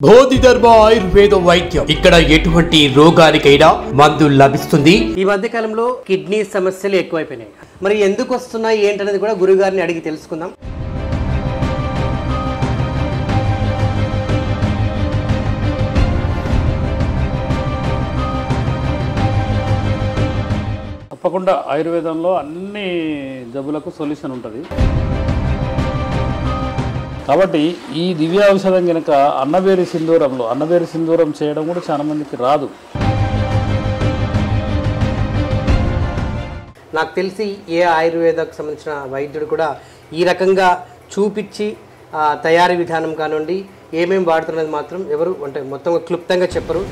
బోధిధర్మ ఆయుర్వేద వైద్యం ఇక్కడ ఎటువంటి రోగానికైనా మందు లభిస్తుంది ఈ మధ్య కాలంలో కిడ్నీ సమస్యలు ఎక్కువైపోయినాయి మరి ఎందుకు వస్తున్నాయి ఏంటనేది కూడా గురుగారిని అడిగి తెలుసుకుందాం తప్పకుండా ఆయుర్వేదంలో అన్ని జబ్బులకు సొల్యూషన్ ఉంటుంది కాబట్టి ఈ దివ్య ఔషధం కనుక అన్నబేరి సింధూరంలో అన్నబేరి సింధూరం చేయడం కూడా చాలా మందికి రాదు నాకు తెలిసి ఏ ఆయుర్వేదకు సంబంధించిన వైద్యుడు కూడా ఈ రకంగా చూపించి ఆ, తయారీ విధానం కానివ్వండి ఏమేమి వాడుతున్నది మాత్రం ఎవరు అంటే మొత్తం క్లుప్తంగా చెప్పరు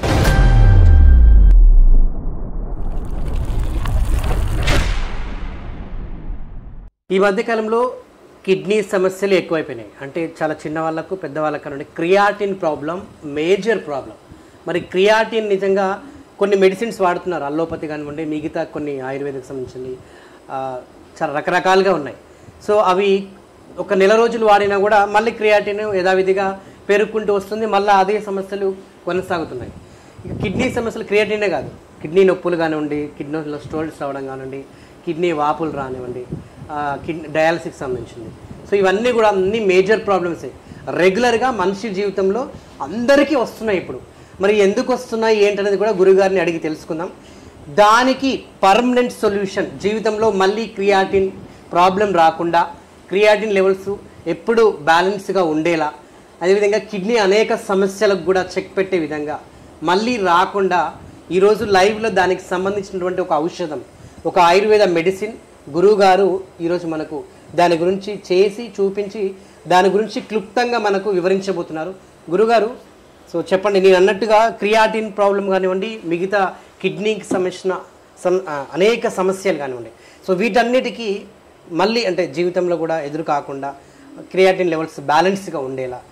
ఈ మధ్యకాలంలో కిడ్నీ సమస్యలు ఎక్కువైపోయినాయి అంటే చాలా చిన్న వాళ్ళకు పెద్ద వాళ్ళకు కానివ్వండి క్రియాటిన్ ప్రాబ్లం మేజర్ ప్రాబ్లం మరి క్రియాటిన్ నిజంగా కొన్ని మెడిసిన్స్ వాడుతున్నారు అల్లోపతి కానివ్వండి మిగతా కొన్ని ఆయుర్వేదకు సంబంధించింది ఆ, చాలా రకరకాలుగా ఉన్నాయి సో అవి ఒక నెల రోజులు వాడినా కూడా మళ్ళీ క్రియాటిన్ యథావిధిగా పెరుగుకుంటూ వస్తుంది మళ్ళీ అదే సమస్యలు కొనసాగుతున్నాయి ఇక కిడ్నీ సమస్యలు క్రియాటినే కాదు కిడ్నీ నొప్పులు కానివ్వండి కిడ్నీలో స్టోన్స్ రావడం కానివ్వండి కిడ్నీ వాపులు రానివ్వండి కిడ్నీ డయాలసిస్ సంబంధించింది సో ఇవన్నీ కూడా అన్ని మేజర్ ప్రాబ్లమ్సే రెగ్యులర్గా మనిషి జీవితంలో అందరికీ వస్తున్నాయి ఇప్పుడు మరి ఎందుకు వస్తున్నాయి ఏంటనేది కూడా గురుగారిని అడిగి తెలుసుకుందాం దానికి పర్మనెంట్ సొల్యూషన్ జీవితంలో మళ్ళీ క్రియాటిన్ ప్రాబ్లం రాకుండా క్రియాటిన్ లెవెల్స్ ఎప్పుడు బ్యాలెన్స్గా ఉండేలా అదేవిధంగా కిడ్నీ అనేక సమస్యలకు కూడా చెక్ పెట్టే విధంగా మళ్ళీ రాకుండా ఈరోజు లైవ్లో దానికి సంబంధించినటువంటి ఒక ఔషధం ఒక ఆయుర్వేద మెడిసిన్ గురువు గారు ఈరోజు మనకు దాని గురించి చేసి చూపించి దాని గురించి క్లుప్తంగా మనకు వివరించబోతున్నారు గురుగారు సో చెప్పండి నేను అన్నట్టుగా క్రియాటిన్ ప్రాబ్లం కానివ్వండి మిగతా కిడ్నీకి సంబంధించిన సం ఆ, అనేక సమస్యలు కానివ్వండి సో వీటన్నిటికీ మళ్ళీ అంటే జీవితంలో కూడా ఎదురు కాకుండా క్రియాటిన్ లెవెల్స్ బ్యాలెన్స్గా ఉండేలా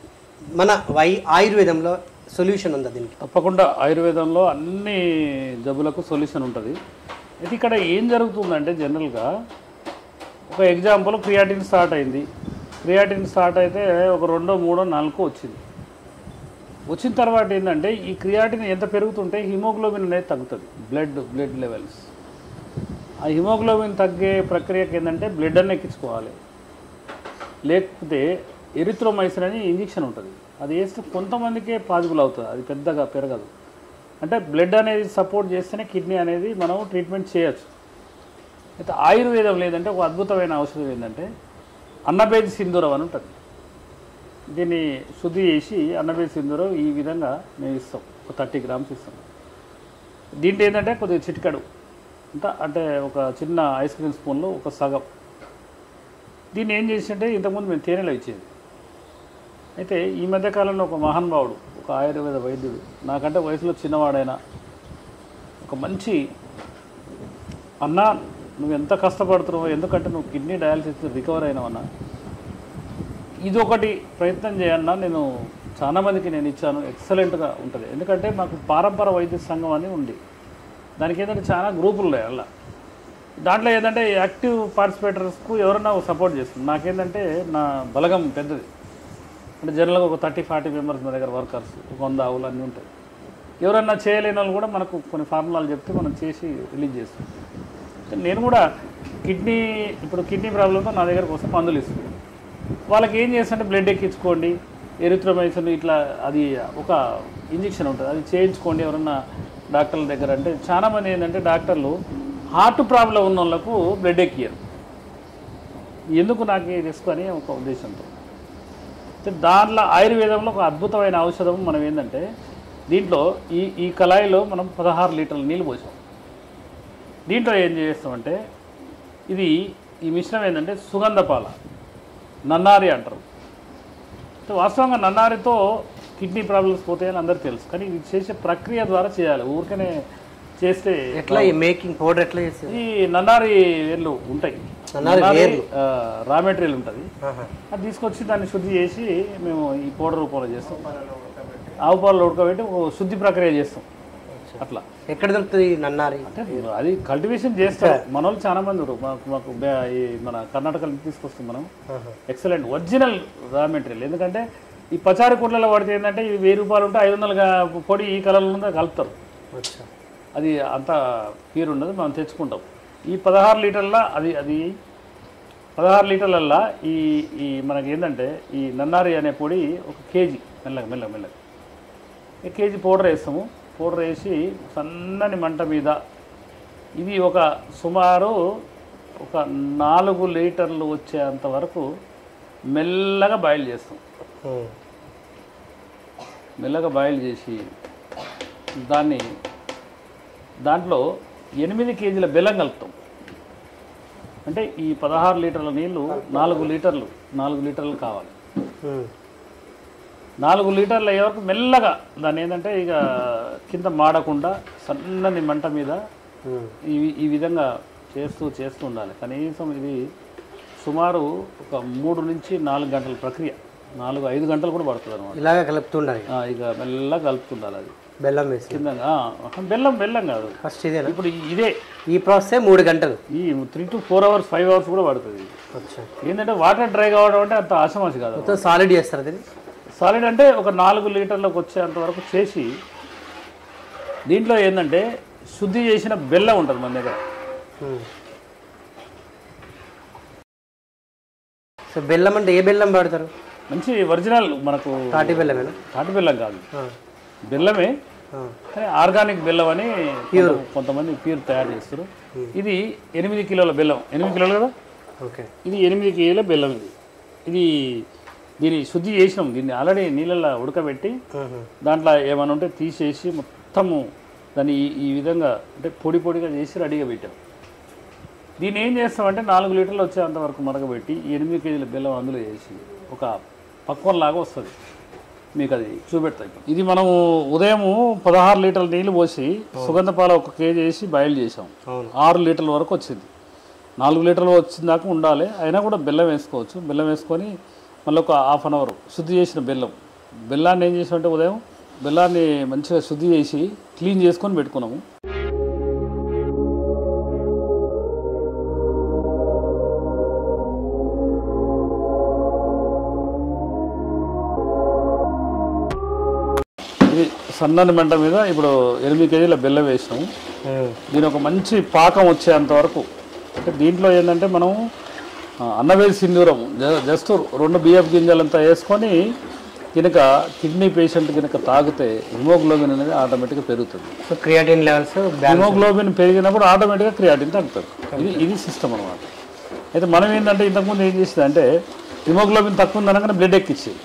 మన వై ఆయుర్వేదంలో సొల్యూషన్ ఉందా దీనికి తప్పకుండా ఆయుర్వేదంలో అన్ని జబ్బులకు సొల్యూషన్ ఉంటుంది అయితే ఇక్కడ ఏం జరుగుతుందంటే జనరల్గా ఒక ఎగ్జాంపుల్ క్రియాటిన్ స్టార్ట్ అయింది క్రియాటిన్ స్టార్ట్ అయితే ఒక రెండో మూడో నాలుగో వచ్చింది వచ్చిన తర్వాత ఏంటంటే ఈ క్రియాటిన్ ఎంత పెరుగుతుంటే హిమోగ్లోబిన్ అనేది తగ్గుతుంది బ్లడ్ బ్లడ్ లెవెల్స్ ఆ హిమోగ్లోబిన్ తగ్గే ప్రక్రియకి ఏంటంటే బ్లడ్ అన్ని ఎక్కించుకోవాలి లేకపోతే ఎరిథ్రోమైసిన్ అని ఇంజెక్షన్ ఉంటుంది అది వేస్తే కొంతమందికే పాజిబుల్ అవుతుంది అది పెద్దగా పెరగదు అంటే బ్లడ్ అనేది సపోర్ట్ చేస్తేనే కిడ్నీ అనేది మనం ట్రీట్మెంట్ చేయొచ్చు అయితే ఆయుర్వేదం లేదంటే ఒక అద్భుతమైన ఔషధం ఏంటంటే అన్నబేజ్ సింధూరం అని ఉంటుంది దీన్ని శుద్ధి చేసి అన్నబేజ్ సింధూరం ఈ విధంగా మేము ఇస్తాం ఒక థర్టీ గ్రామ్స్ ఇస్తాం దీంట్లో ఏంటంటే కొద్దిగా చిటికడు అంత అంటే ఒక చిన్న ఐస్ క్రీమ్ స్పూన్లో ఒక సగం దీన్ని ఏం చేసింటే ఇంతకుముందు మేము తేనెలో ఇచ్చేది అయితే ఈ మధ్య కాలంలో ఒక మహానుభావుడు ఒక ఆయుర్వేద వైద్యుడు నాకంటే వయసులో చిన్నవాడైనా ఒక మంచి అన్న నువ్వు ఎంత కష్టపడుతున్నావు ఎందుకంటే నువ్వు కిడ్నీ డయాలసిస్ రికవర్ అయినావన్నా ఇది ఒకటి ప్రయత్నం చేయన్నా నేను చాలా మందికి నేను ఇచ్చాను ఎక్సలెంట్గా ఉంటుంది ఎందుకంటే మాకు పారంపర వైద్య సంఘం అని ఉంది దానికి ఏంటంటే చాలా గ్రూపులు ఉన్నాయి అలా దాంట్లో ఏంటంటే యాక్టివ్ పార్టిసిపేటర్స్కు ఎవరన్నా సపోర్ట్ చేస్తుంది నాకేంటంటే నా బలగం పెద్దది అంటే జనరల్గా ఒక థర్టీ ఫార్టీ మెంబర్స్ నా దగ్గర వర్కర్స్ ఒక వంద ఆవులు అన్నీ ఉంటాయి ఎవరన్నా చేయలేని వాళ్ళు కూడా మనకు కొన్ని ఫార్ములాలు చెప్తే మనం చేసి రిలీజ్ చేస్తాం కానీ నేను కూడా కిడ్నీ ఇప్పుడు కిడ్నీ ప్రాబ్లంతో నా దగ్గర కోసం మందులు ఇస్తున్నాను వాళ్ళకి ఏం చేస్తుంటే బ్లడ్ ఎక్కించుకోండి ఎరిథ్రోమైసిన్ ఇట్లా అది ఒక ఇంజెక్షన్ ఉంటుంది అది చేయించుకోండి ఎవరన్నా డాక్టర్ల దగ్గర అంటే చాలామంది ఏంటంటే డాక్టర్లు హార్ట్ ప్రాబ్లం ఉన్న వాళ్ళకు బ్లడ్ ఎక్కియరు ఎందుకు నాకు ఇది రిస్క్ అని ఒక ఉద్దేశంతో అయితే దాంట్లో ఆయుర్వేదంలో ఒక అద్భుతమైన ఔషధం మనం ఏంటంటే దీంట్లో ఈ ఈ కళాయిలో మనం పదహారు లీటర్ల నీళ్ళు పోసాం దీంట్లో ఏం చేస్తామంటే ఇది ఈ మిశ్రమం ఏంటంటే సుగంధపాల నన్నారి అంటారు అయితే వాస్తవంగా నన్నారితో కిడ్నీ ప్రాబ్లమ్స్ పోతాయని అందరికీ తెలుసు కానీ ఇది చేసే ప్రక్రియ ద్వారా చేయాలి ఊరికనే చేస్తే ఎట్లా ఈ మేకింగ్ పౌడర్ ఎట్లా చేస్తారు ఈ నన్నారి వేర్లు ఉంటాయి నన్నారి వేర్లు? రా మెటీరియల్ ఉంటుంది ఆహా. అది తీసుకొచ్చి దాన్ని శుద్ధి చేసి మేము ఈ పౌడర్ రూపంలో చేస్తాం ఆవు పాలు ఉడకబెట్టి ఒక శుద్ధి ప్రక్రియ చేస్తాం అట్లా ఎక్కడ దొరుకుతుంది ఈ నన్నారి అంటే అది కల్టివేషన్ చేస్తారు మన వాళ్ళు చాలా మంది ఉన్నారు మాకు మాకు బే- ఈ మన కర్ణాటక నుంచి తీసుకొస్తాం మనం ఆహా. ఎక్సలెంట్ ఒరిజినల్ రా మెటీరియల్ ఎందుకంటే ఈ పచారి కుండలో పడితే ఏంటంటే ఇది వెయ్యి రూపాయలు ఉంటే ఐదు వందలుగా పొడి ఈ కలర్లో ఉందో కలుపుతారు అచ్చా అది అంత ప్యూర్ ఉండదు మనం తెచ్చుకుంటాం ఈ పదహారు లీటర్ల అది అది పదహారు లీటర్లల్లా ఈ ఈ మనకి ఏంటంటే ఈ నన్నారి అనే పొడి ఒక కేజీ మెల్లగా మెల్లగా మెల్లగా ఈ కేజీ పౌడర్ వేస్తాము పౌడర్ వేసి సన్నని మంట మీద ఇది ఒక సుమారు ఒక నాలుగు లీటర్లు వచ్చేంత వరకు మెల్లగా బాయిల్ చేస్తాం ఉమ్. మెల్లగా బాయిల్ చేసి దాన్ని దాంట్లో ఎనిమిది కేజీల బెల్లం కలుపుతాం అంటే ఈ పదహారు లీటర్ల నీళ్లు నాలుగు లీటర్లు నాలుగు లీటర్లు కావాలి ఉమ్. నాలుగు లీటర్లు అయ్యే వరకు మెల్లగా దాన్ని ఏంటంటే ఇక కింద మాడకుండా సన్నని మంట మీద ఉమ్. ఈ ఈ విధంగా చేస్తూ చేస్తూ ఉండాలి కనీసం ఇది సుమారు ఒక మూడు నుంచి నాలుగు గంటల ప్రక్రియ నాలుగు ఐదు గంటలు కూడా పడుతుంది అనమాట ఇలాగ కలుపుతుండాలి ఇక మెల్లగా కలుపుతుండాలి అది బెల్లం వేసి కింద ఆ, బెల్లం బెల్లం కాదు ఫస్ట్ ఇదేనా ఇప్పుడు ఇదే ఈ ప్రాసెస్ మూడు గంటలు ఈ three to four hours five hours కూడా పడుతుంది అచ్చా ఏంటంటే వాటర్ డ్రై కావడం అంటే అంత ఆశమాసి కాదు మొత్తం సాలిడ్ చేస్తారు దీన్ని సాలిడ్ అంటే ఒక నాలుగు లీటర్లకు వచ్చేంత వరకు చేసి దీంట్లో ఏంటంటే శుద్ధి చేసిన బెల్లం ఉంటుంది మన దగ్గర ఉమ్. సో బెల్లం అంటే ఏ బెల్లం వాడతారు మంచి ఒరిజినల్ మనకు తాటి బెల్లమేనా తాటి బెల్లం కాదు ఆ. బెల్లమే ఆ. కానీ ఆర్గానిక్ బెల్లం అని కొంత- కొంతమంది ప్యూర్ తయారు చేస్తారు ఇది ఎనిమిది కిలోల బెల్లం ఎనిమిది కిలోలు కదా ఓకే ఇది ఎనిమిది కేజీల బెల్లం ఇది ఇది దీన్ని శుద్ధి చేసినాం దీన్ని ఆల్రెడీ నీళ్ళల్లో ఉడకబెట్టి ఉహు. దాంట్లో ఏమైనా ఉంటే తీసేసి మొత్తము దాన్ని ఈ ఈ విధంగా అంటే పొడి పొడిగా చేసి రెడీగా పెట్టాం దీన్ని ఏం చేస్తామంటే నాలుగు లీటర్లు వచ్చేంత వరకు మరగబెట్టి ఈ ఎనిమిది కేజీల బెల్లం అందులో వేసి ఒక పక్వంలాగా వస్తుంది మీకు అది చూపెడతాయి ఇది మనము ఉదయం పదహారు లీటర్ల నీళ్ళు పోసి సుగంధ పాల ఒక కేజీ వేసి బాయిల్ చేసాం అవును. ఆరు లీటర్ల వరకు వచ్చింది నాలుగు లీటర్లు వచ్చిన దాకా ఉండాలి అయినా కూడా బెల్లం వేసుకోవచ్చు బెల్లం వేసుకొని మళ్ళీ ఒక హాఫ్ అన్ అవర్ శుద్ధి చేసిన బెల్లం బెల్లాన్ని ఏం చేసామంటే ఉదయం బెల్లాన్ని మంచిగా శుద్ధి చేసి క్లీన్ చేసుకొని పెట్టుకున్నాము ఇది సన్నని మంట మీద ఇప్పుడు ఎనిమిది కేజీల బెల్లం వేసినాము ఉమ్. దీని ఒక మంచి పాకం వచ్చేంత వరకు అంటే దీంట్లో ఏంటంటే మనం ఆ, అన్నవేలి సింధూరం జ- జస్ట్ రెండు బియ్యపు గింజలంతా వేసుకొని కనుక కిడ్నీ పేషెంట్ కనుక తాగితే హిమోగ్లోబిన్ అనేది ఆటోమేటిక్గా పెరుగుతుంది సో క్రియాటిన్ లెవెల్స్ హిమోగ్లోబిన్ పెరిగినప్పుడు ఆటోమేటిక్గా క్రియాటిన్ తగ్గుతుంది ఇది ఇది సిస్టమ్ అనమాట అయితే మనం ఏంటంటే ఇంతకుముందు ఏం చేసింది అంటే హిమోగ్లోబిన్ తక్కువ ఉంది అనగానే బ్లడ్ ఎక్కించేది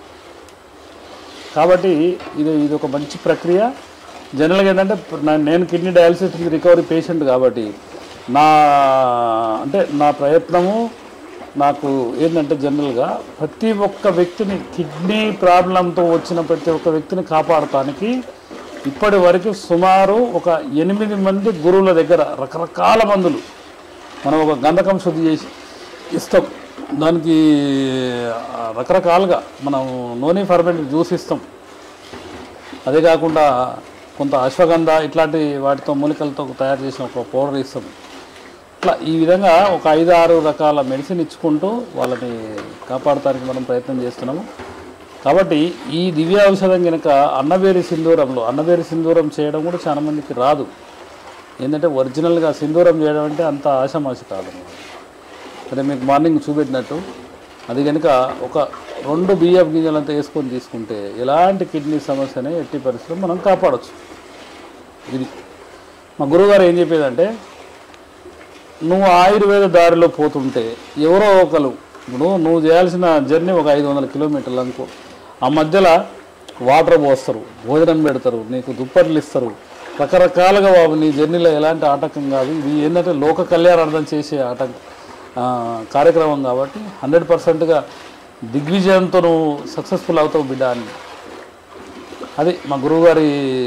కాబట్టి ఇది ఇది ఒక మంచి ప్రక్రియ జనరల్గా ఏంటంటే నా- నేను కిడ్నీ డయాలసిస్ రికవరీ పేషెంట్ కాబట్టి నా అంటే నా ప్రయత్నము నాకు ఏంటంటే జనరల్గా ప్రతి ఒక్క వ్యక్తిని కిడ్నీ ప్రాబ్లంతో వచ్చిన ప్రతి ఒక్క వ్యక్తిని కాపాడటానికి ఇప్పటి వరకు సుమారు ఒక ఎనిమిది మంది గురువుల దగ్గర రకరకాల మందులు మనం ఒక గంధకం శుద్ధి చేసి ఇస్తాం దానికి ఆ, రకరకాలుగా మనం నూనె ఫర్మెంట్ జ్యూస్ ఇస్తాం అదే కాకుండా కొంత అశ్వగంధ ఇట్లాంటి వాటితో మూలికలతో తయారు చేసిన ఒక పౌడర్ ఇస్తాం ఇట్లా ఈ విధంగా ఒక ఐదు ఆరు రకాల మెడిసిన్ ఇచ్చుకుంటూ వాళ్ళని కాపాడటానికి మనం ప్రయత్నం చేస్తున్నాము కాబట్టి ఈ దివ్య ఔషధం కనుక అన్నవేరి సింధూరంలో అన్నవేరి సింధూరం చేయడం కూడా చాలా మందికి రాదు ఏంటంటే ఒరిజినల్గా సింధూరం చేయడం అంటే అంత ఆశమాషి కాదు అదే మీకు మార్నింగ్ చూపెట్టినట్టు అది కనుక ఒక రెండు బియ్యపు గింజలంతా వేసుకొని తీసుకుంటే ఎలాంటి కిడ్నీ సమస్యనే ఎట్టి పరిస్థితుల్లో మనం కాపాడవచ్చు ఇది మా గురువుగారు ఏం చెప్పేదంటే నువ్వు ఆయుర్వేద దారిలో పోతుంటే ఎవరో ఒకరు ఇప్పుడు నువ్వు చేయాల్సిన జర్నీ ఒక ఐదు వందల కిలోమీటర్లు అనుకో ఆ మధ్యలో వాటర్ పోస్తారు భోజనం పెడతారు నీకు దుప్పట్లు ఇస్తారు రకరకాలుగా బాబు నీ జర్నీలో ఎలాంటి ఆటంకం కాదు ఇది ఏంటంటే లోక కళ్యాణార్థం చేసే ఆటంకం ఆ, కార్యక్రమం కాబట్టి హండ్రెడ్ పర్సెంట్గా దిగ్విజయంతో నువ్వు సక్సెస్ఫుల్ అవుతావు బిడ్డ అని అది మా గురువుగారి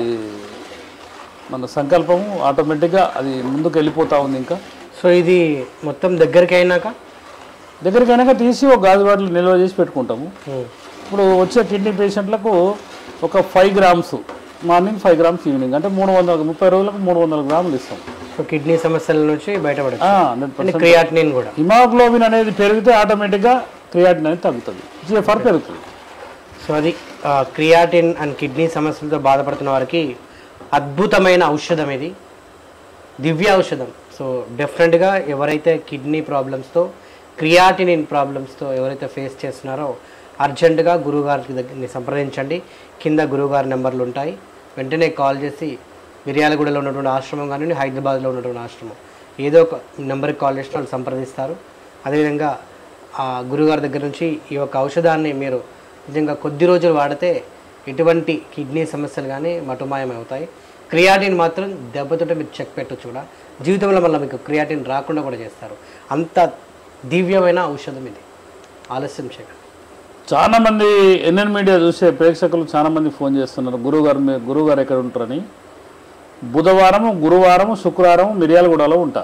మన సంకల్పము ఆటోమేటిక్గా అది ముందుకు వెళ్ళిపోతూ ఉంది ఇంకా సో ఇది మొత్తం దగ్గరికి అయినాక దగ్గరికి అయినాక తీసి ఒక గాజు బాటిల్ నిల్వ చేసి పెట్టుకుంటాము ఇప్పుడు వచ్చే కిడ్నీ పేషెంట్లకు ఒక five grams morning five grams evening అంటే మూడు వందల ముప్పై రోజులకు మూడు వందల గ్రాములు ఇస్తాం సో కిడ్నీ సమస్యల నుంచి బయటపడచ్చు హండ్రెడ్ అండ్ పర్సెంట్ క్రియాటినిన్ కూడా హిమాగ్లోబిన్ అనేది పెరిగితే ఆటోమేటిక్గా క్రియాటిన్ అనేది తగ్గుతుంది జిఎఫ్ఆర్ పెరుగుతుంది సో అది ఆ, క్రియాటిన్ అండ్ కిడ్నీ సమస్యలతో బాధపడుతున్న వారికి అద్భుతమైన ఔషధం ఇది దివ్య ఔషధం సో డెఫినెట్గా ఎవరైతే కిడ్నీ ప్రాబ్లమ్స్తో క్రియాటినిన్ ప్రాబ్లమ్స్తో ఎవరైతే ఫేస్ చేస్తున్నారో అర్జెంటుగా గురువుగారికి దగ్గరని సంప్రదించండి కింద గురువుగారి నెంబర్లు ఉంటాయి వెంటనే కాల్ చేసి మిర్యాలగూడలో ఉన్నటువంటి ఆశ్రమం కానీ హైదరాబాద్లో ఉన్నటువంటి ఆశ్రమం ఏదో ఒక నెంబర్కి కాల్ చేసిన వాళ్ళు సంప్రదిస్తారు అదేవిధంగా ఆ గురుగారి దగ్గర నుంచి ఈ యొక్క ఔషధాన్ని మీరు నిజంగా కొద్ది రోజులు వాడితే ఎటువంటి కిడ్నీ సమస్యలు కానీ మటుమాయం అవుతాయి క్రియాటిన్ మాత్రం దెబ్బతోటే మీరు చెక్ పెట్టొచ్చు కూడా జీవితంలో మళ్ళీ మీకు క్రియాటిన్ రాకుండా కూడా చేస్తారు అంత దివ్యమైన ఔషధం ఇది ఆలస్యం చేయకండి చాలా మంది ఎన్ఎన్ మీడియా చూసే ప్రేక్షకులు చాలా మంది ఫోన్ చేస్తున్నారు గురువుగారు మీ గురువుగారు ఎక్కడ ఉంటారని బుధవారము గురువారము శుక్రవారం మిర్యాలగూడలో ఉంటా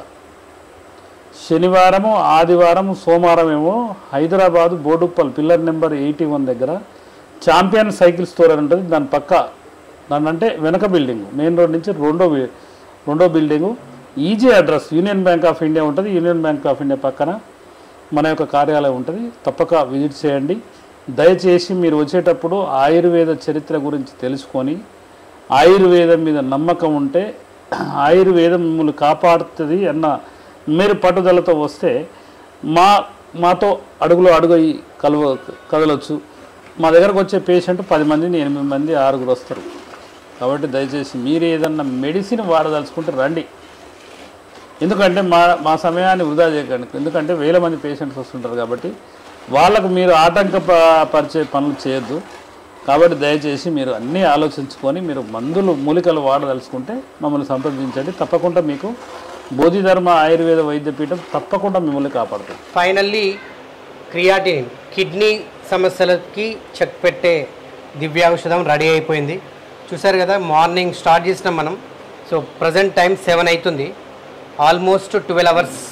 శనివారము ఆదివారం సోమవారం ఏమో Hyderabad Boduppal pillar number eighty one దగ్గర ఛాంపియన్ సైకిల్ స్టోర్ అని ఉంటుంది దాని పక్క దాని అంటే వెనక బిల్డింగ్ మెయిన్ రోడ్ నుంచి రెండో బి- రెండో building easy address union bank of India ఉంటుంది యూనియన్ బ్యాంక్ ఆఫ్ ఇండియా పక్కన మన యొక్క కార్యాలయం ఉంటుంది తప్పక విజిట్ చేయండి దయచేసి మీరు వచ్చేటప్పుడు ఆయుర్వేద చరిత్ర గురించి తెలుసుకొని ఆయుర్వేదం మీద నమ్మకం ఉంటే ఆయుర్వేదం మిమ్మల్ని కాపాడుతుంది అన్న మీరు పట్టుదలతో వస్తే మా మాతో అడుగులో అడుగు అయి కలవ కదలొచ్చు మా దగ్గరకు వచ్చే పేషెంట్ పది మంది ఎనిమిది మంది ఆరుగురు వస్తారు కాబట్టి దయచేసి మీరు ఏదన్నా మెడిసిన్ వాడదలుచుకుంటే రండి ఎందుకంటే మా మా సమయాన్ని వృధా చేయకండి ఎందుకంటే వేల మంది పేషెంట్స్ వస్తుంటారు కాబట్టి వాళ్ళకు మీరు ఆటంక ప- పరిచే పనులు చేయొద్దు కాబట్టి దయచేసి మీరు అన్నీ ఆలోచించుకొని మీరు మందులు మూలికలు వాడదలుచుకుంటే మమ్మల్ని సంప్రదించండి తప్పకుండా మీకు బోధిధర్మ ఆయుర్వేద వైద్యపీఠం తప్పకుండా మిమ్మల్ని కాపాడుతుంది ఫైనల్లీ క్రియాటిన్ కిడ్నీ సమస్యలకి చెక్ పెట్టే దివ్య ఔషధం రెడీ అయిపోయింది చూసారు కదా మార్నింగ్ స్టార్ట్ చేసినాం మనం సో ప్రజెంట్ టైం సెవెన్ అవుతుంది ఆల్మోస్ట్ ట్వెల్వ్ అవర్స్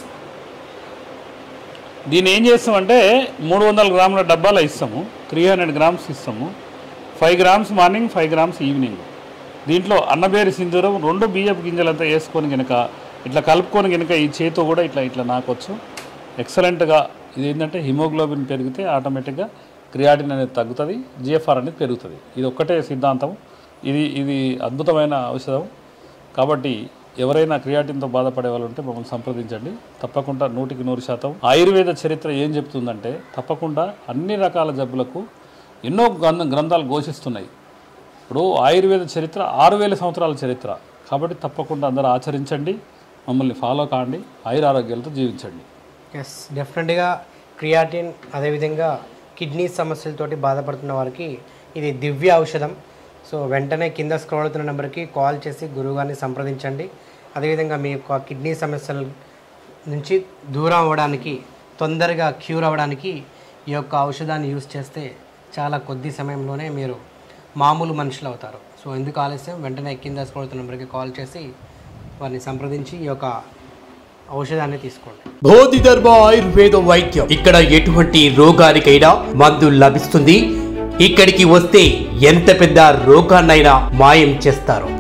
దీన్ని ఏం చేస్తామంటే మూడు వందల గ్రాముల డబ్బాలో ఇస్తాము త్రీ హండ్రెడ్ గ్రామ్స్ ఇస్తాము five grams morning five grams evening దీంట్లో అన్నబేరి సింధూరం రెండు బియ్యపు గింజలంతా వేసుకొని కనుక ఇట్లా కలుపుకొని కనుక ఈ చేతితో కూడా ఇట్లా ఇట్లా నాకొచ్చు ఎక్సలెంట్గా ఇది ఏంటంటే హిమోగ్లోబిన్ పెరిగితే ఆటోమేటిక్గా క్రియాటిన్ అనేది తగ్గుతుంది జిఎఫ్ఆర్ అనేది పెరుగుతుంది ఇది ఒక్కటే సిద్ధాంతం ఇది ఇది అద్భుతమైన ఔషధం కాబట్టి ఎవరైనా క్రియాటిన్తో బాధపడే వాళ్ళు ఉంటే మమ్మల్ని సంప్రదించండి తప్పకుండా నూటికి నూరు శాతం ఆయుర్వేద చరిత్ర ఏం చెప్తుందంటే తప్పకుండా అన్ని రకాల జబ్బులకు ఎన్నో గ్రంథ గ్రంథాలు ఘోషిస్తున్నాయి ఇప్పుడు ఆయుర్వేద చరిత్ర ఆరు వేల సంవత్సరాల చరిత్ర కాబట్టి తప్పకుండా అందరూ ఆచరించండి మమ్మల్ని ఫాలో కాండి ఆయురారోగ్యాలతో జీవించండి ఎస్ డెఫినెట్గా క్రియాటిన్ అదేవిధంగా కిడ్నీ సమస్యలతోటి బాధపడుతున్న వారికి ఇది దివ్య ఔషధం సో వెంటనే కింద స్క్రోల్ అవుతున్న నెంబర్కి కాల్ చేసి గురువుగారిని సంప్రదించండి అదేవిధంగా మీ యొక్క కిడ్నీ సమస్యల నుంచి దూరం అవ్వడానికి తొందరగా క్యూర్ అవ్వడానికి ఈ యొక్క ఔషధాన్ని యూస్ చేస్తే చాలా కొద్ది సమయంలోనే మీరు మామూలు మనుషులు అవుతారు సో ఎందుకు ఆలస్యం వెంటనే కింద స్క్రోల్ అవుతున్న నెంబర్కి కాల్ చేసి వారిని సంప్రదించి ఈ యొక్క ఔషధాన్ని తీసుకోండి బోధిధర్మ ఆయుర్వేద వైద్యం ఇక్కడ ఎటువంటి రోగానికైనా మందు లభిస్తుంది ఇక్కడికి వస్తే ఎంత పెద్ద రోగాన్నైనా మాయం చేస్తారు